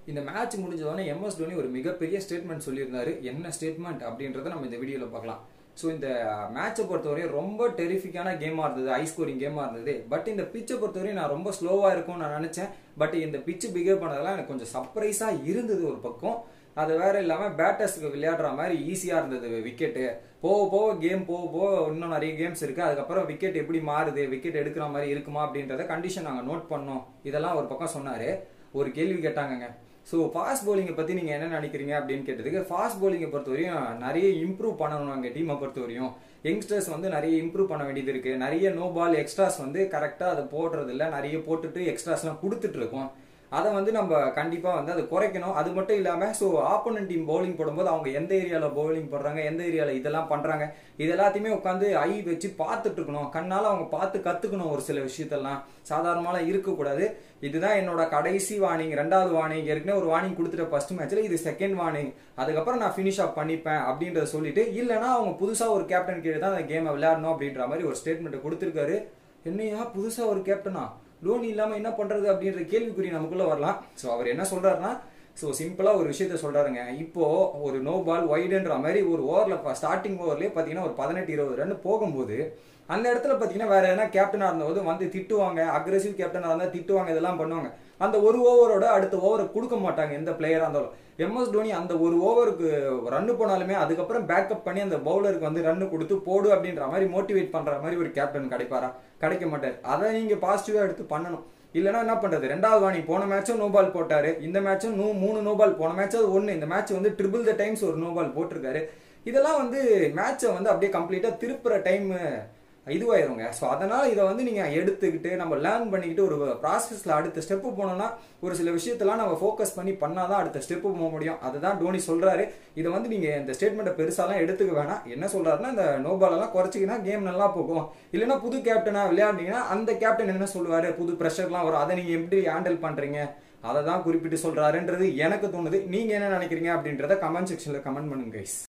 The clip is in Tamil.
இந்த மேட்ச் முடிஞ்சதோடனே எம்எஸ் தோனி ஒரு மிகப்பெரிய ஸ்டேட்மெண்ட் சொல்லியிருந்தாரு என்ன ஸ்டேட்மெண்ட் அப்படின்றத நம்ம இந்த வீடியோவில் பார்க்கலாம் ஸோ இந்த மேட்சை பொறுத்தவரை ரொம்ப டெரிஃபிக்கான கேமாக இருந்தது ஹை ஸ்கோரிங் கேமாக இருந்தது பட் இந்த பிச்சை பொறுத்தவரை நான் ரொம்ப ஸ்லோவாக இருக்கும்னு நான் நினச்சேன் பட் இந்த பிச்சு பிஹேவ் பண்ணதெல்லாம் எனக்கு கொஞ்சம் சர்ப்ரைஸாக இருந்தது ஒரு பக்கம் அது வேற இல்லாமல் பேட்டர்ஸ்க்கு விளையாடுற மாதிரி ஈஸியாக இருந்தது விக்கெட்டு போக போக கேம் போக போக இன்னும் நிறைய கேம்ஸ் இருக்குது அதுக்கப்புறம் விக்கெட் எப்படி மாறுது விக்கெட் எடுக்கிற மாதிரி இருக்குமா அப்படின்றத கண்டிஷன் நாங்கள் நோட் பண்ணோம் இதெல்லாம் ஒரு பக்கம் சொன்னார் ஒரு கேள்வி கேட்டாங்கங்க ஸோ ஃபாஸ்ட் பவுலிங்கை பற்றி நீங்கள் என்ன நினைக்கிறீங்க அப்படின்னு கேட்டதுக்கு ஃபாஸ்ட் பவுலிங்கை பொறுத்தவரையும் நிறைய இம்ப்ரூவ் பண்ணணும் அங்கே டீமை பொறுத்தவரையும் யங்ஸ்டர்ஸ் வந்து நிறைய இம்ப்ரூவ் பண்ண வேண்டியது இருக்குது நிறைய நோ பால் எக்ஸ்ட்ராஸ் வந்து கரெக்டாக அதை போடுறது இல்லை நிறைய போட்டுட்டு எக்ஸ்ட்ராஸ்லாம் கொடுத்துட்டு இருக்கோம் அதை வந்து நம்ம கண்டிப்பாக வந்து அதை குறைக்கணும் அது மட்டும் இல்லாமல் ஸோ ஆப்போனன்ட் டீம் பவுலிங் போடும்போது அவங்க எந்த ஏரியாவில் பவுலிங் போடுறாங்க எந்த ஏரியாவில் இதெல்லாம் பண்ணுறாங்க இது எல்லாத்தையுமே உட்காந்து ஐ வச்சு பார்த்துட்டு இருக்கணும் கண்ணால் அவங்க பார்த்து கற்றுக்கணும் ஒரு சில விஷயத்தெல்லாம் சாதாரணமாக இருக்கக்கூடாது இதுதான் என்னோட கடைசி வார்னிங் ரெண்டாவது வார்னிங் ஏற்கனவே ஒரு வார்னிங் கொடுத்துட்ட ஃபர்ஸ்ட் மேட்ச்ல இது செகண்ட் வார்னிங் அதுக்கப்புறம் நான் ஃபினிஷ் ஆஃப் பண்ணிப்பேன் அப்படின்றத சொல்லிட்டு இல்லைனா அவங்க புதுசாக ஒரு கேப்டன் கீழே தான் அந்த கேமை விளையாடணும் அப்படின்ற மாதிரி ஒரு ஸ்டேட்மெண்ட் கொடுத்துருக்காரு என்னையா புதுசாக ஒரு கேப்டனா லோன் இல்லாமல் என்ன பண்ணுறது அப்படின்ற கேள்விக்குறி நமக்குள்ளே வரலாம் ஸோ அவர் என்ன சொல்கிறாருன்னா ஸோ சிம்பிளாக ஒரு விஷயத்த சொல்கிறாருங்க இப்போ ஒரு நோ பால் ஒய்டுன்ற மாதிரி ஒரு ஓவரில் ஸ்டார்டிங் ஓவர்லேயே பார்த்தீங்கன்னா ஒரு பதினெட்டு இருபது ரன் போகும்போது அந்த இடத்துல பார்த்தீங்கன்னா வேற எதனா கேப்டனாக இருந்தபோது வந்து திட்டுவாங்க அக்ரெசிவ் கேப்டனாக இருந்தால் திட்டுவாங்க இதெல்லாம் பண்ணுவாங்க அந்த ஒரு ஓவரோட அடுத்த ஓவரை கொடுக்க மாட்டாங்க எந்த பிளேயராக இருந்தாலும் எம்எஸ் தோனி அந்த ஒரு ஓவருக்கு ரன்னு போனாலுமே அதுக்கப்புறம் பேக்கப் பண்ணி அந்த பவுலருக்கு வந்து ரன்னு கொடுத்து போடு அப்படின்ற மாதிரி மோட்டிவேட் பண்ற மாதிரி ஒரு கேப்டன் கிடைப்பாரா கிடைக்க மாட்டார் அதை நீங்க பாசிட்டிவா எடுத்து பண்ணணும் இல்லைன்னா என்ன பண்றது ரெண்டாவது வாணி போன மேட்சும் நோ பால் போட்டாரு இந்த மேட்சும் நூ மூணு நோ பால் போன மேட்ச் அது ஒன்று இந்த மேட்ச் வந்து ட்ரிபிள் த டைம்ஸ் ஒரு நோ பால் போட்டிருக்காரு இதெல்லாம் வந்து மேட்சை வந்து அப்படியே கம்ப்ளீட்டா திருப்புற டைம் இதுவாயிருங்க ஸோ அதனால இதை வந்து நீங்க எடுத்துக்கிட்டு நம்ம லேர்ன் பண்ணிக்கிட்டு ஒரு ப்ராசஸ்ல அடுத்த ஸ்டெப்பு போனோம்னா ஒரு சில விஷயத்தெல்லாம் நம்ம ஃபோக்கஸ் பண்ணி பண்ணாதான் அடுத்த ஸ்டெப்பு போக முடியும் அதுதான் டோனி சொல்றாரு இதை வந்து நீங்க இந்த ஸ்டேட்மெண்ட்டை பெருசாலாம் எடுத்துக்க வேணாம் என்ன சொல்றாருன்னா இந்த நோபால் எல்லாம் குறைச்சிக்கினா கேம் நல்லா போகும் இல்லைன்னா புது கேப்டனா விளையாடுனீங்கன்னா அந்த கேப்டன் என்ன சொல்லுவாரு புது ப்ரெஷர்லாம் வரும் அதை நீங்க எப்படி ஹேண்டில் பண்றீங்க அதை தான் குறிப்பிட்டு சொல்றாருன்றது எனக்கு தோணுது நீங்க என்ன நினைக்கிறீங்க அப்படின்றத கமெண்ட் செக்ஷன்ல கமெண்ட் பண்ணுங்க கைஸ்